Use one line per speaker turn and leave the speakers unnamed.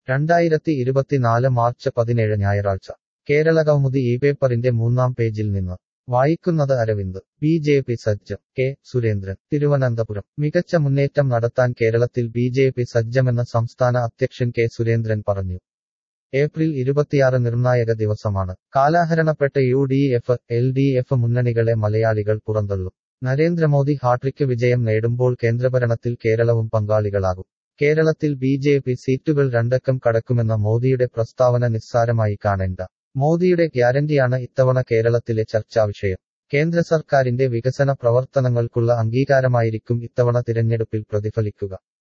രണ്ടായിരത്തി ഇരുപത്തിനാല് മാർച്ച് പതിനേഴ് ഞായറാഴ്ച കേരളകൗമുദി ഈ പേപ്പറിന്റെ മൂന്നാം പേജിൽ നിന്ന് വായിക്കുന്നത് അരവിന്ദ് ബി ജെ പി സജ്ജം കെ സുരേന്ദ്രൻ തിരുവനന്തപുരം മികച്ച മുന്നേറ്റം നടത്താൻ കേരളത്തിൽ ബി ജെ പി സജ്ജമെന്ന് സംസ്ഥാന അധ്യക്ഷൻ കെ സുരേന്ദ്രൻ പറഞ്ഞു ഏപ്രിൽ ഇരുപത്തിയാറ് നിർണായക ദിവസമാണ് കാലാഹരണപ്പെട്ട U D F L D F മുന്നണികളെ മലയാളികൾ പുറന്തള്ളും നരേന്ദ്രമോദി ഹാട്രിക്ക് വിജയം നേടുമ്പോൾ കേന്ദ്രഭരണത്തിൽ കേരളവും പങ്കാളികളാകും കേരളത്തിൽ ബി ജെ പി സീറ്റുകൾ രണ്ടക്കം കടക്കുമെന്ന മോദിയുടെ പ്രസ്താവന നിസ്സാരമായി കാണേണ്ട മോദിയുടെ ഗ്യാരണ്ടിയാണ് ഇത്തവണ കേരളത്തിലെ ചർച്ചാവിഷയം കേന്ദ്ര സർക്കാരിന്റെ വികസന പ്രവർത്തനങ്ങൾക്കുള്ള അംഗീകാരമായിരിക്കും ഇത്തവണ തിരഞ്ഞെടുപ്പിൽ പ്രതിഫലിക്കുക